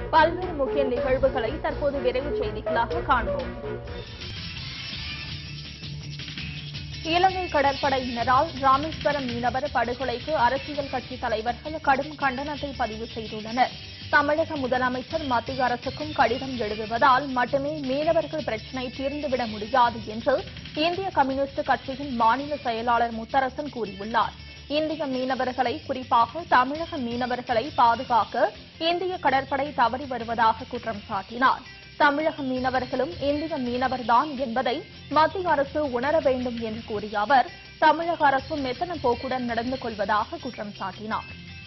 பல்வேறு முக்கிய நிகழ்வுகளை தற்போது விரைவு செய்திகளாக காண்போம் இலங்கை கடற்படையினரால் ராமேஸ்வரம் மீனவர் படுகொலைக்கு அரசியல் கட்சி தலைவர்கள் கடும் கண்டனத்தை பதிவு செய்துள்ளனர் தமிழக முதலமைச்சர் மத்திய அரசுக்கும் கடிதம் எழுதுவதால் மட்டுமே மீனவர்கள் பிரச்சினை தீர்ந்துவிட முடியாது என்று இந்திய கம்யூனிஸ்ட் கட்சியின் மாநில செயலாளர் முத்தரசன் கூறியுள்ளார் இந்திய மீனவர்களை குறிப்பாக தமிழக மீனவர்களை பாதுகாக்க இந்திய கடற்படை தவறி வருவதாக குற்றம் சாட்டினார் தமிழக மீனவர்களும் இந்திய மீனவர்தான் என்பதை மத்திய அரசு உணர வேண்டும் என்று கூறிய அவர் தமிழக அரசு மெத்தன போக்குடன் நடந்து கொள்வதாக குற்றம் சாட்டினார்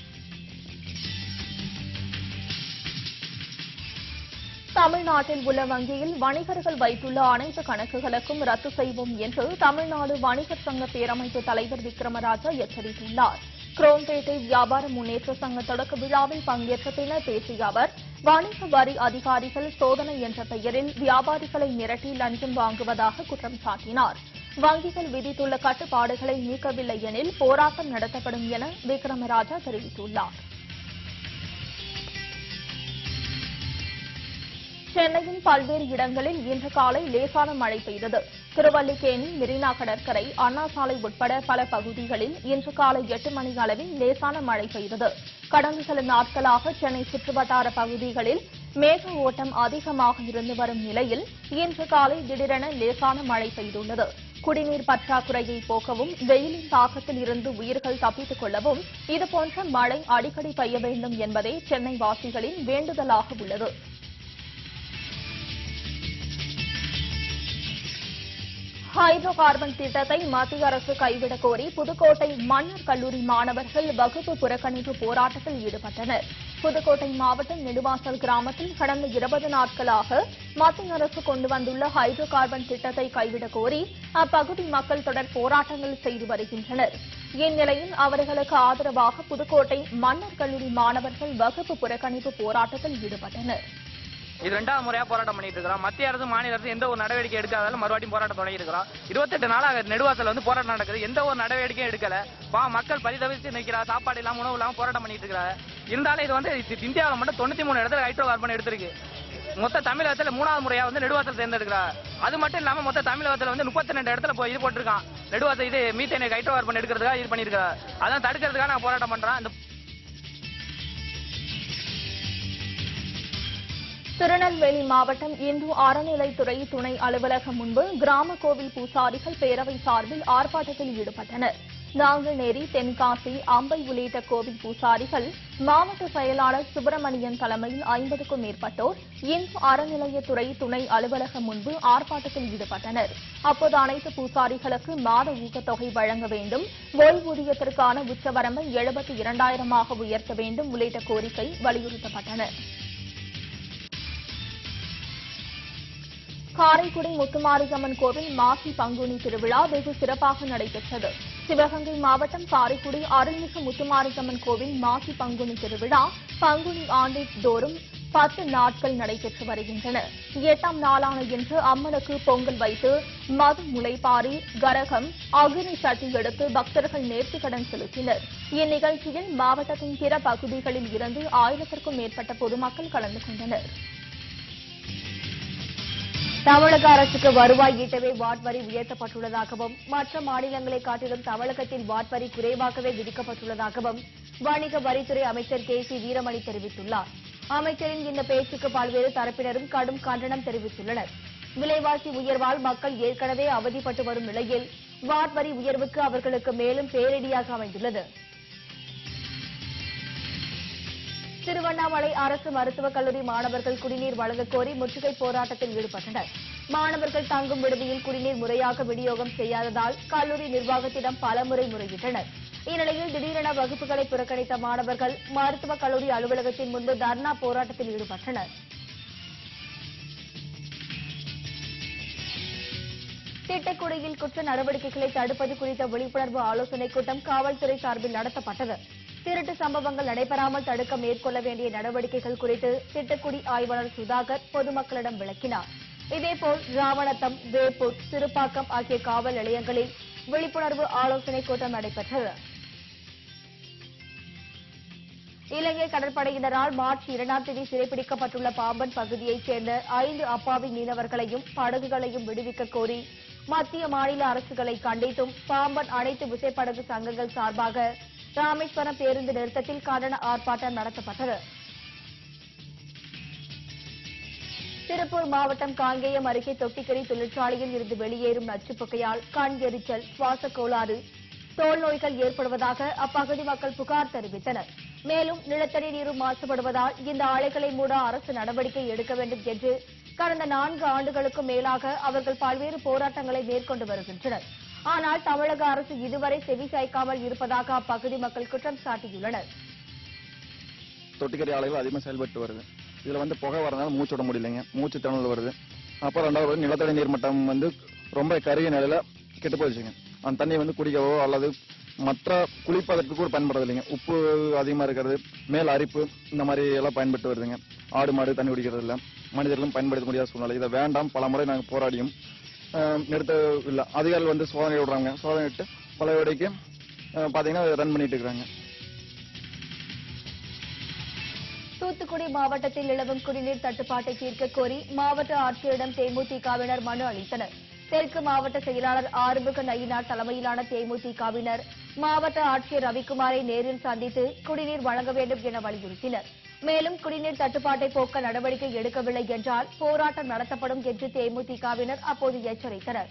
தமிழ்நாட்டில் உள்ள வங்கியில் வணிகர்கள் வைத்துள்ள அனைத்து கணக்குகளுக்கும் ரத்து செய்வோம் என்று தமிழ்நாடு வணிகர் சங்க பேரமைப்பு தலைவர் விக்ரமராஜா எச்சரித்துள்ளார் குரோம்பேட்டை வியாபார முன்னேற்ற சங்க தொடக்க விழாவில் பங்கேற்ற பின்னர் பேசிய அவர் வணிக வரி அதிகாரிகள் சோதனை என்ற பெயரில் வியாபாரிகளை மிரட்டி லஞ்சம் வாங்குவதாக குற்றம் சாட்டினார் வங்கிகள் விதித்துள்ள கட்டுப்பாடுகளை நீக்கவில்லை எனில் போராட்டம் நடத்தப்படும் என விக்ரமராஜா தெரிவித்துள்ளார் சென்னையின் பல்வேறு இடங்களில் இன்று காலை லேசான மழை பெய்தது திருவல்லிக்கேணி மெரினா கடற்கரை அண்ணா சாலை உட்பட பல பகுதிகளில் இன்று காலை எட்டு மணி அளவில் லேசான மழை பெய்தது கடந்த சில நாட்களாக சென்னை சுற்றுவட்டார பகுதிகளில் மேக ஓட்டம் அதிகமாக இருந்து வரும் நிலையில் இன்று காலை திடீரென லேசான மழை பெய்துள்ளது குடிநீர் பற்றாக்குறையை போக்கவும் வெயிலின் தாக்கத்தில் இருந்து உயிர்கள் தப்பித்துக் கொள்ளவும் இதுபோன்ற மழை அடிக்கடி பெய்ய வேண்டும் என்பதே சென்னை வாசிகளின் வேண்டுதலாக உள்ளது ஹைட்ரோ கார்பன் திட்டத்தை மத்திய அரசு கைவிடக் கோரி புதுக்கோட்டை மன்னர் கல்லூரி மாணவர்கள் வகுப்பு புறக்கணிப்பு போராட்டத்தில் ஈடுபட்டனர் புதுக்கோட்டை மாவட்டம் நெடுவாசல் கிராமத்தில் கடந்த இருபது நாட்களாக மத்திய அரசு கொண்டு வந்துள்ள ஹைட்ரோ கார்பன் திட்டத்தை கைவிடக் கோரி அப்பகுதி மக்கள் தொடர் போராட்டங்கள் செய்து வருகின்றனர் இந்நிலையில் அவர்களுக்கு ஆதரவாக புதுக்கோட்டை மன்னர் கல்லூரி மாணவர்கள் வகுப்பு புறக்கணிப்பு போராட்டத்தில் ஈடுபட்டனர் இது ரெண்டாவது முறையா போராட்டம் பண்ணிட்டு இருக்கிறோம் மத்திய அரசு மாநில அரசு எந்த ஒரு நடவடிக்கை எடுக்காதாலும் மறுபடியும் போராட்டம் தொடங்கி இருக்கிறோம் இருபத்தெட்டு நாளாக நெடுவாசல் வந்து போராட்டம் நடக்குது எந்த ஒரு நடவடிக்கையும் எடுக்கல பா மக்கள் பரிதவிச்சு நிற்கிறா சாப்பாடு இல்லாம உணவு இல்லாம போராட்டம் பண்ணிட்டு இருக்கிறாங்க இருந்தாலும் இது வந்து இது இந்தியாவில் மட்டும் தொண்ணூத்தி மூணு இடத்துல ஹைட்ரோ கார்பன் எடுத்திருக்கு மொத்த தமிழகத்துல மூணாவது முறையா வந்து நெடுவாசல் தேர்ந்தெடுக்கிறார் அது மட்டும் இல்லாம மொத்த தமிழகத்துல வந்து முப்பத்தி ரெண்டு இடத்துல போய் இது போட்டிருக்கான் நெடுவாசல் இது மீத்தேனை ஹைட்ரோ கார்பன் எடுக்கிறதுக்காக இது பண்ணியிருக்காரு அதான் தடுக்கிறதுக்காக நான் போராட்டம் பண்றேன் இந்த திருநெல்வேலி மாவட்டம் இந்து அறநிலைத்துறை துணை அலுவலகம் முன்பு கிராம கோவில் பூசாரிகள் பேரவை சார்பில் ஆர்ப்பாட்டத்தில் ஈடுபட்டனர் நாங்குநேரி தென்காசி அம்பை உள்ளிட்ட கோவில் பூசாரிகள் மாவட்ட செயலாளர் சுப்பிரமணியன் தலைமையில் ஐம்பதுக்கும் மேற்பட்டோர் இந்து அறநிலையத்துறை துணை அலுவலகம் முன்பு ஆர்ப்பாட்டத்தில் ஈடுபட்டனர் அப்போது அனைத்து பூசாரிகளுக்கு மாத ஊக்கத்தொகை வழங்க வேண்டும் ஓய்வூதியத்திற்கான உச்சவரம்பை எழுபத்தி இரண்டாயிரமாக உயர்த்த வேண்டும் உள்ளிட்ட கோரிக்கை வலியுறுத்தப்பட்டன காரைக்குடி முத்துமாரியம்மன் கோவில் மாசி பங்குனி திருவிழா வெகு சிறப்பாக நடைபெற்றது சிவகங்கை மாவட்டம் காரைக்குடி அருள்மிகு முத்துமாரியம்மன் கோவில் மாசி பங்குனி திருவிழா பங்குனி ஆண்டு தோறும் பத்து நாட்கள் நடைபெற்று வருகின்றன எட்டாம் நாளான இன்று அம்மனுக்கு பொங்கல் வைத்து மது முளைப்பாரி கரகம் அக்னி சட்டி எடுத்து பக்தர்கள் நேர்த்திக்கடன் செலுத்தினர் இந்நிகழ்ச்சியில் மாவட்டத்தின் பிற பகுதிகளில் இருந்து ஆயிரத்திற்கும் மேற்பட்ட பொதுமக்கள் கலந்து கொண்டனர் தமிழக அரசுக்கு வருவாய் ஈட்டவே வாட் வரி உயர்த்தப்பட்டுள்ளதாகவும் மற்ற மாநிலங்களை காட்டிலும் தமிழகத்தில் வாட் வரி குறைவாகவே விதிக்கப்பட்டுள்ளதாகவும் வணிக வரித்துறை அமைச்சர் கே சி வீரமணி தெரிவித்துள்ளார் அமைச்சரின் இந்த பேச்சுக்கு பல்வேறு தரப்பினரும் கடும் கண்டனம் தெரிவித்துள்ளனர் விலைவாசி உயர்வால் மக்கள் ஏற்கனவே அவதிப்பட்டு வரும் நிலையில் வாட் வரி உயர்வுக்கு அவர்களுக்கு மேலும் பேரிடியாக அமைந்துள்ளது திருவண்ணாமலை அரசு மருத்துவக் கல்லூரி மாணவர்கள் குடிநீர் வழங்கக் கோரி முற்றுகை போராட்டத்தில் ஈடுபட்டனர் மாணவர்கள் தங்கும் விடுதியில் குடிநீர் முறையாக விநியோகம் செய்யாததால் கல்லூரி நிர்வாகத்திடம் பலமுறை முறையிட்டனர் இந்நிலையில் திடீரென வகுப்புகளை புறக்கணித்த மாணவர்கள் மருத்துவக் கல்லூரி அலுவலகத்தின் முன்பு தர்ணா போராட்டத்தில் ஈடுபட்டனர் திட்டக்குடியில் குற்ற நடவடிக்கைகளை தடுப்பது குறித்த விழிப்புணர்வு ஆலோசனைக் கூட்டம் காவல்துறை சார்பில் நடத்தப்பட்டது திருட்டு சம்பவங்கள் நடைபெறாமல் தடுக்க மேற்கொள்ள வேண்டிய நடவடிக்கைகள் குறித்து திட்டக்குடி ஆய்வாளர் சுதாகர் பொதுமக்களிடம் விளக்கினார் இதேபோல் ராவணத்தம் வேப்பூர் சிறுபாக்கம் ஆகிய காவல் நிலையங்களில் விழிப்புணர்வு ஆலோசனைக் கூட்டம் நடைபெற்றது இலங்கை கடற்படையினரால் மார்ச் இரண்டாம் தேதி சிறைப்பிடிக்கப்பட்டுள்ள பாம்பன் பகுதியைச் சேர்ந்த ஐந்து அப்பாவி மீனவர்களையும் படகுகளையும் விடுவிக்க கோரி மத்திய மாநில அரசுகளை கண்டித்தும் பாம்பன் அனைத்து விசைப்படகு சங்கங்கள் சார்பாக ராமேஸ்வரம் பேருந்து நிறுத்தத்தில் கண்டன ஆர்ப்பாட்டம் நடத்தப்பட்டது திருப்பூர் மாவட்டம் காங்கேயம் அருகே தொட்டிக்கறி தொழிற்சாலையில் இருந்து வெளியேறும் நச்சுப் புகையால் கண் எரிச்சல் சுவாச கோளாறு தோல் நோய்கள் ஏற்படுவதாக அப்பகுதி மக்கள் புகார் தெரிவித்தனர் மேலும் நிலத்தடி நீரும் மாசுபடுவதால் இந்த ஆலைகளை மூட அரசு நடவடிக்கை எடுக்க வேண்டும் என்று கடந்த நான்கு ஆண்டுகளுக்கும் மேலாக அவர்கள் பல்வேறு போராட்டங்களை மேற்கொண்டு வருகின்றனர் ஆனால் தமிழக அரசு இதுவரை செவி சாய்க்காமல் இருப்பதாக அப்பகுதி மக்கள் குற்றம் சாட்டியுள்ளனர் தொட்டிக்கறி ஆலைகள் அதிகமாக செயல்பட்டு வருது இதில் வந்து புகை வரனால மூச்சு விட முடியலைங்க மூச்சு திணறல் வருது அப்புறம் ரெண்டாவது வந்து நிலத்தடி நீர் மட்டம் வந்து ரொம்ப கருகிய நிலையில கெட்டு போயிடுச்சுங்க அந்த தண்ணியை வந்து குடிக்கவோ அல்லது மற்ற குளிப்பதற்கு கூட பயன்படுறது இல்லைங்க உப்பு அதிகமாக இருக்கிறது மேல் அரிப்பு இந்த மாதிரி எல்லாம் பயன்பட்டு வருதுங்க ஆடு மாடு தண்ணி குடிக்கிறது இல்லை மனிதர்களும் பயன்படுத்த முடியாத சூழ்நிலை இதை வேண்டாம் பல முறை நாங்கள் போராடியும் ஆஹ், நிறுத்த இல்லை அதிகாரிகள் வந்து சோதனை விடுறாங்க சோதனை விட்டு பல வேடைக்கு பார்த்தீங்கன்னா ரன் பண்ணிட்டு இருக்கிறாங்க தூத்துக்குடி மாவட்டத்தில் நிலவும் குடிநீர் தட்டுப்பாட்டை தீர்க்க கோரி மாவட்ட ஆட்சியரிடம் தேமுதிகவினர் மனு அளித்தனர் தெற்கு மாவட்ட செயலாளர் ஆறுமுக நயினார் தலைமையிலான தேமுதிகவினர் மாவட்ட ஆட்சியர் ரவிக்குமாரை நேரில் சந்தித்து குடிநீர் வழங்க வேண்டும் என வலியுறுத்தினர் மேலும் குடிநீர் தட்டுப்பாட்டை போக்க நடவடிக்கை எடுக்கவில்லை என்றால் போராட்டம் நடத்தப்படும் என்று தேமுதிகவினர் அப்போது எச்சரித்தனர்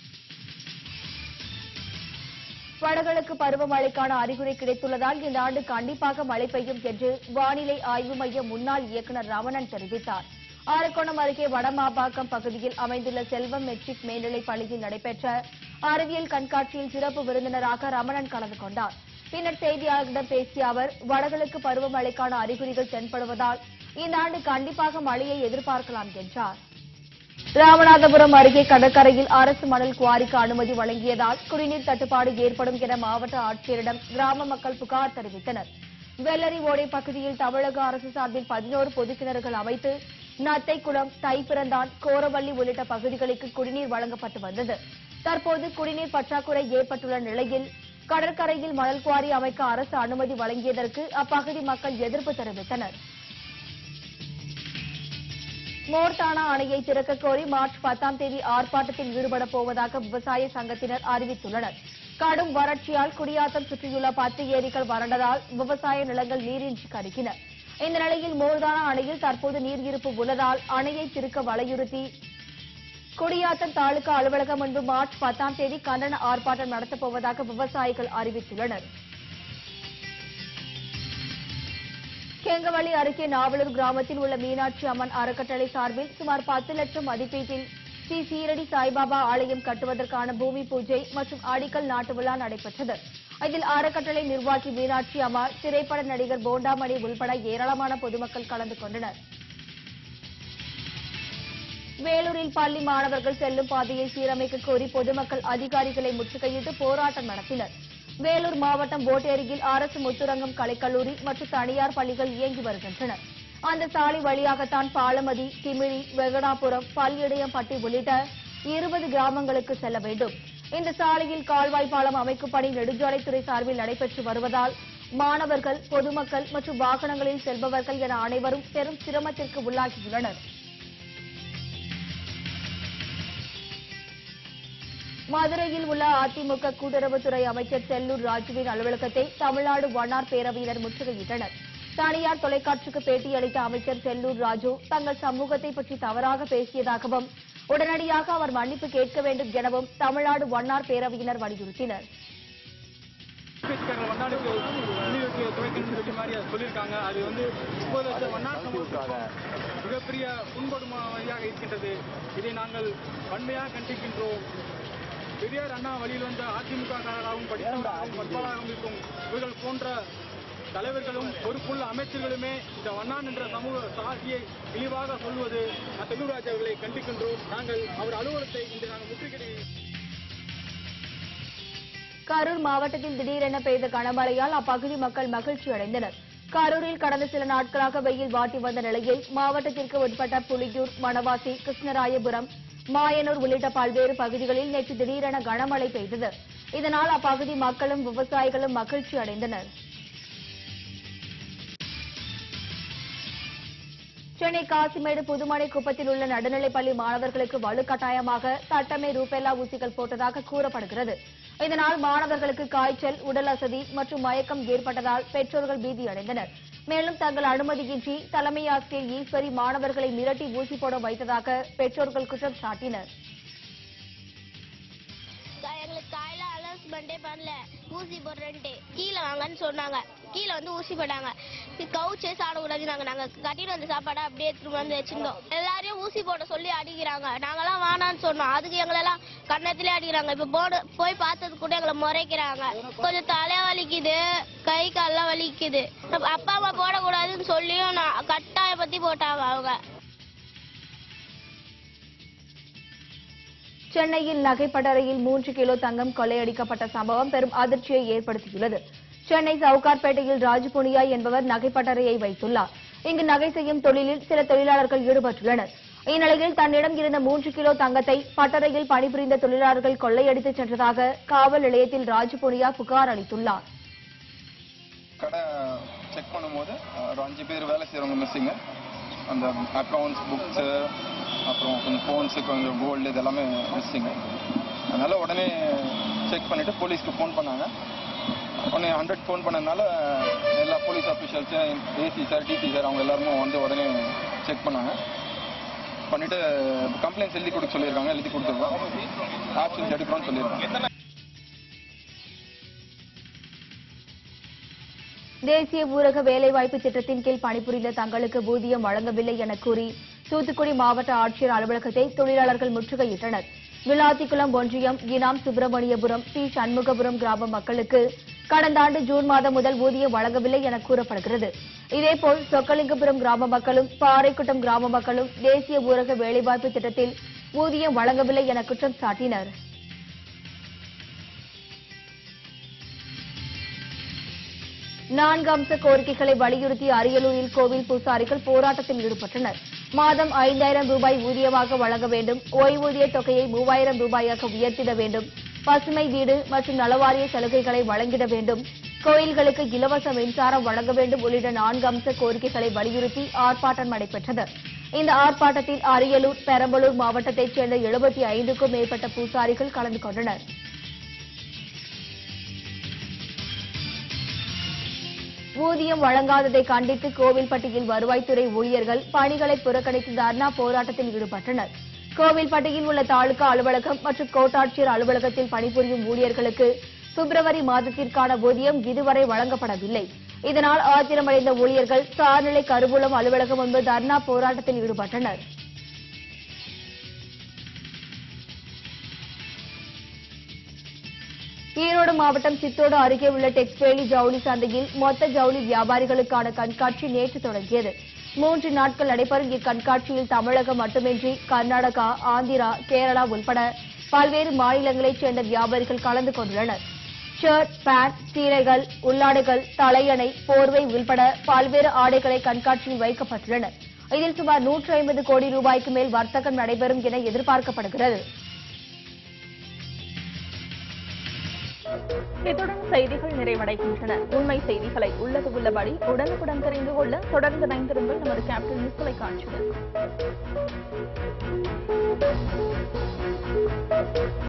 வடகிழக்கு பருவமழைக்கான அறிகுறி கிடைத்துள்ளதால் இந்த ஆண்டு கண்டிப்பாக மழை பெய்யும் என்று வானிலை ஆய்வு மைய முன்னாள் இயக்குநர் ரமணன் தெரிவித்தார் ஆரக்கோணம் அருகே வடமாபாக்கம் பகுதியில் அமைந்துள்ள செல்வம் மெட்ரிக் மேல்நிலைப் பள்ளியில் நடைபெற்ற அறிவியல் கண்காட்சியில் சிறப்பு விருந்தினராக ரமணன் கலந்து கொண்டார் பின்னர் செய்தியாளர்களிடம் பேசிய அவர் வடகிழக்கு பருவமழைக்கான அறிகுறிகள் தென்படுவதால் இந்த ஆண்டு கண்டிப்பாக மழையை எதிர்பார்க்கலாம் என்றார் ராமநாதபுரம் அருகே கடற்கரையில் அரசு மணல் குவாரிக்கு அனுமதி வழங்கியதால் குடிநீர் தட்டுப்பாடு ஏற்படும் என மாவட்ட ஆட்சியரிடம் கிராம மக்கள் புகார் தெரிவித்தனர் வெள்ளரி ஓடை பகுதியில் தமிழக அரசு சார்பில் பதினோரு பொதுக்கிணறுகள் அமைத்து நத்தைக்குளம் தைப்பிறந்தான் கோரவள்ளி உள்ளிட்ட பகுதிகளுக்கு குடிநீர் வழங்கப்பட்டு வந்தது தற்போது குடிநீர் பற்றாக்குறை ஏற்பட்டுள்ள நிலையில் கடற்கரையில் மணல் குவாரி அமைக்க அரசு அனுமதி வழங்கியதற்கு அப்பகுதி மக்கள் எதிர்ப்பு தெரிவித்தனர் மோர்தானா அணையை திறக்க கோரி மார்ச் பத்தாம் தேதி ஆர்ப்பாட்டத்தில் ஈடுபடப் போவதாக விவசாய சங்கத்தினர் அறிவித்துள்ளனர் கடும் வறட்சியால் குடியாத்தம் சுற்றியுள்ள பத்து ஏரிகள் வறண்டதால் விவசாய நிலங்கள் நீரின்றி கருக்கின இந்த நிலையில் மோர்தானா அணையில் தற்போது நீர் இருப்பு உள்ளதால் அணையை திறக்க வலியுறுத்தி குடியாத்தம் தாலுகா அலுவலகம் முன்பு மார்ச் பத்தாம் தேதி கண்டன ஆர்ப்பாட்டம் நடத்தப் போவதாக விவசாயிகள் அறிவித்துள்ளனர் கேங்கவள்ளி அருகே நாவலூர் கிராமத்தில் உள்ள மீனாட்சி அம்மன் அறக்கட்டளை சார்பில் சுமார் பத்து லட்சம் மதிப்பீட்டில் ஸ்ரீ சீரடி சாய்பாபா ஆலயம் கட்டுவதற்கான பூமி பூஜை மற்றும் அடிக்கல் நாட்டு விழா நடைபெற்றது இதில் அறக்கட்டளை நிர்வாகி மீனாட்சி அம்மாள் திரைப்பட நடிகர் போண்டாமணி உள்பட ஏராளமான பொதுமக்கள் கலந்து கொண்டனர் வேலூரில் பள்ளி மாணவர்கள் செல்லும் பாதையை சீரமைக்க கோரி பொதுமக்கள் அதிகாரிகளை முற்றுகையிட்டு போராட்டம் நடத்தினர் வேலூர் மாவட்டம் போட்டேரியில் அரசு முத்துரங்கம் கலைக்கல்லூரி மற்றும் தனியார் பள்ளிகள் இயங்கி வருகின்றன அந்த சாலை வழியாகத்தான் பாலமதி திமிழி வெங்கடாபுரம் பல்லிடையம்பட்டி உள்ளிட்ட இருபது கிராமங்களுக்கு செல்ல வேண்டும் இந்த சாலையில் கால்வாய் பாலம் அமைக்கும் பணி நெடுஞ்சாலைத்துறை சார்பில் நடைபெற்று வருவதால் மாணவர்கள் பொதுமக்கள் மற்றும் வாகனங்களில் செல்பவர்கள் என அனைவரும் பெரும் சிரமத்திற்கு உள்ளாகியுள்ளனர் மதுரையில் உள்ள அதிமுக கூட்டுறவுத்துறை அமைச்சர் செல்லூர் ராஜுவின் அலுவலகத்தை தமிழ்நாடு வண்ணார் பேரவையினர் முற்றுகையிட்டனர் தனியார் தொலைக்காட்சிக்கு பேட்டியளித்த அமைச்சர் செல்லூர் ராஜு தங்கள் சமூகத்தை பற்றி தவறாக பேசியதாகவும் உடனடியாக அவர் மன்னிப்பு கேட்க வேண்டும் எனவும் தமிழ்நாடு வண்ணார் பேரவையினர் வலியுறுத்தினர் அம்பேத்கர் வண்ணாருக்கு தண்ணி வைக்க துவைக்கணும்னு சொல்லி மாதிரி அதை சொல்லியிருக்காங்க அது வந்து முப்பது லட்சம் வண்ணார் சமூகத்துக்கும் மிகப்பெரிய புண்படுமையாக இருக்கின்றது இதை நாங்கள் வன்மையாக கண்டிக்கின்றோம் பெரியார் அண்ணா வழியில் வந்த அதிமுக காரராகவும் படித்தவராகவும் பண்பாளராகவும் இருக்கும் இவர்கள் போன்ற தலைவர்களும் பொறுப்புள்ள அமைச்சர்களுமே இந்த வண்ணான் என்ற சமூக சாட்சியை இழிவாக சொல்வது செல்லூராஜ் அவர்களை கண்டிக்கின்றோம் நாங்கள் அவர் அலுவலகத்தை இன்று நாங்கள் முற்றுகை கரூர் மாவட்டத்தில் திடீரென பெய்த கனமழையால் அப்பகுதி மக்கள் மகிழ்ச்சி அடைந்தனர் கரூரில் கடந்த சில நாட்களாக வெயில் வாட்டி வந்த நிலையில் மாவட்டத்திற்கு உட்பட்ட புலியூர் மணவாசி கிருஷ்ணராயபுரம் மாயனூர் உள்ளிட்ட பல்வேறு பகுதிகளில் நேற்று திடீரென கனமழை பெய்தது இதனால் அப்பகுதி மக்களும் விவசாயிகளும் மகிழ்ச்சி அடைந்தனர் சென்னை காசிமேடு புதுமனை குப்பத்தில் உள்ள நடுநிலைப்பள்ளி மாணவர்களுக்கு வலுக்கட்டாயமாக சட்டமே ரூபெல்லா ஊசிகள் போட்டதாக கூறப்படுகிறது இதனால் மாணவர்களுக்கு காய்ச்சல் உடல் அசதி மற்றும் மயக்கம் ஏற்பட்டதால் பெற்றோர்கள் பீதியடைந்தனர் மேலும் தங்கள் அனுமதியின்றி தலைமை ஆசிரியர் ஈஸ்வரி மாணவர்களை மிரட்டி ஊசி போட வைத்ததாக பெற்றோர்கள் குற்றம் சாட்டினர் கா- எங்களுக்கு காலையில அனௌன்ஸ்மெண்ட்டே பண்ணல ஊசி போடுறேன்ட்டு கீழே வாங்கன்னு சொன்னாங்க கீழே வந்து ஊசி போட்டாங்க கவுச்சே சாப்பிடக்கூடாது நாங்க நாங்க கட்டிட்டு வந்த சாப்பாடை அப்படியே எடுத்துட்டு வந்து வச்சிருந்தோம் எல்லாரையும் ஊசி போட சொல்லி அடிக்கிறாங்க நாங்கெல்லாம் வேணான்னு சொன்னோம் அதுக்கு எங்களெல்லாம் கன்னத்திலே அடிக்கிறாங்க இப்ப போட போய் பார்த்தது கூட எங்களை முறைக்கிறாங்க கொஞ்சம் தலை வலிக்குது கை கால்லாம் வலிக்குது அப்ப அப்பா அம்மா போடக்கூடாதுன்னு சொல்லியும் நான் கட்டாயப்படுத்தி போட்டாங்க அவங்க சென்னையில் நகைப்பட்டறையில் மூன்று கிலோ தங்கம் கொள்ளையடிக்கப்பட்ட சம்பவம் பெரும் அதிர்ச்சியை ஏற்படுத்தியுள்ளது சென்னை சவுகார்பேட்டையில் ராஜ்புனியா என்பவர் நகைப்பட்டறையை வைத்துள்ளார் இங்கு நகை செய்யும் தொழிலில் சில தொழிலாளர்கள் ஈடுபட்டுள்ளனர் இந்நிலையில் தன்னிடம் இருந்த மூன்று கிலோ தங்கத்தை பட்டறையில் பணிபுரிந்த தொழிலாளர்கள் கொள்ளையடித்து சென்றதாக காவல் நிலையத்தில் ராஜ்புனியா புகார் அளித்துள்ளார் கடை செக் பண்ணும்போது அஹ், ஒரு அஞ்சு பேர் வேலை செய்கிறவங்க மிஸ்ஸிங்கு அந்த அக்கௌண்ட்ஸ் புக்ஸு அப்புறம் கொஞ்சம் ஃபோன்ஸு கொஞ்சம் கோல்டு இதெல்லாமே மிஸ்ஸிங்கு அதனால் உடனே செக் பண்ணிவிட்டு போலீஸ்க்கு ஃபோன் பண்ணாங்க உடனே ஹண்ட்ரட் ஃபோன் பண்ணதுனால எல்லா போலீஸ் அஃபிஷியல்ஸும் ஏசி சார் டிசி சார் அவங்க எல்லாருமே வந்து உடனே செக் பண்ணாங்க பண்ணிவிட்டு கம்ப்ளைண்ட்ஸ் எழுதி கொடுக்க சொல்லியிருக்காங்க எழுதி கொடுத்துருக்கோம் ஆக்ஷன்ஸ் எடுக்கிறோம்னு சொல்லியிருக்காங்க தேசிய ஊரக வேலைவாய்ப்பு திட்டத்தின் கீழ் பணிபுரிந்த தங்களுக்கு ஊதியம் வழங்கவில்லை என கூறி தூத்துக்குடி மாவட்ட ஆட்சியர் அலுவலகத்தை தொழிலாளர்கள் முற்றுகையிட்டனர் விளாத்திக்குளம் ஒன்றியம் இனாம் சுப்பிரமணியபுரம் சி சண்முகபுரம் கிராம மக்களுக்கு கடந்த ஆண்டு ஜூன் மாதம் முதல் ஊதியம் வழங்கவில்லை என கூறப்படுகிறது இதேபோல் சொக்கலிங்கபுரம் கிராம மக்களும் பாறைக்குட்டம் கிராம மக்களும் தேசிய ஊரக வேலைவாய்ப்பு திட்டத்தில் ஊதியம் வழங்கவில்லை என குற்றம் சாட்டினர் நான்கு அம்ச கோரிக்கைகளை வலியுறுத்தி அரியலூரில் கோவில் பூசாரிகள் போராட்டத்தில் ஈடுபட்டனர் மாதம் ஐந்தாயிரம் ரூபாய் ஊதியமாக வழங்க வேண்டும் ஓய்வூதிய தொகையை மூவாயிரம் ரூபாயாக உயர்த்திட வேண்டும் பசுமை வீடு மற்றும் நலவாரிய சலுகைகளை வழங்கிட வேண்டும் கோயில்களுக்கு இலவச மின்சாரம் வழங்க வேண்டும் உள்ளிட்ட நான்கு அம்ச கோரிக்கைகளை வலியுறுத்தி ஆர்ப்பாட்டம் நடைபெற்றது இந்த ஆர்ப்பாட்டத்தில் அரியலூர் பெரம்பலூர் மாவட்டத்தைச் சேர்ந்த எழுபத்தி ஐந்துக்கும் மேற்பட்ட பூசாரிகள் கலந்து கொண்டனர் ஊதியம் வழங்காததை கண்டித்து கோவில்பட்டியில் வருவாய்த்துறை ஊழியர்கள் பணிகளை புறக்கணித்து தர்ணா போராட்டத்தில் ஈடுபட்டனர் கோவில்பட்டியில் உள்ள தாலுகா அலுவலகம் மற்றும் கோட்டாட்சியர் அலுவலகத்தில் பணிபுரியும் ஊழியர்களுக்கு பிப்ரவரி மாதத்திற்கான ஊதியம் இதுவரை வழங்கப்படவில்லை இதனால் ஆத்திரமடைந்த ஊழியர்கள் சார்நிலை கருவூலம் அலுவலகம் முன்பு தர்ணா போராட்டத்தில் ஈடுபட்டனர் ஈரோடு மாவட்டம் சித்தோடு அருகே உள்ள டெக்ஸ்டைலி ஜவுளி சந்தையில் மொத்த ஜவுளி வியாபாரிகளுக்கான கண்காட்சி நேற்று தொடங்கியது மூன்று நாட்கள் நடைபெறும் இக்கண்காட்சியில் தமிழகம் மட்டுமின்றி கர்நாடகா ஆந்திரா கேரளா உள்பட பல்வேறு மாநிலங்களைச் சேர்ந்த வியாபாரிகள் கலந்து கொண்டுள்ளனர் ஷர்ட் பேண்ட் சீலைகள் உள்ளாடைகள் தலையணை போர்வை உள்பட பல்வேறு ஆடைகளை கண்காட்சியில் வைக்கப்பட்டுள்ளன இதில் சுமார் நூற்று ஐம்பது கோடி ரூபாய்க்கு மேல் வர்த்தகம் நடைபெறும் என எதிர்பார்க்கப்படுகிறது இத்துடன் செய்திகள் நிறைவடைகின்றன உண்மை செய்திகளை உள்ளது உள்ளபடி உடனுக்குடன் தெரிந்து கொள்ள தொடர்ந்து இணைந்திருங்கள் நமது கேப்டன் நியூஸ் தொலைக்காட்சியுடன்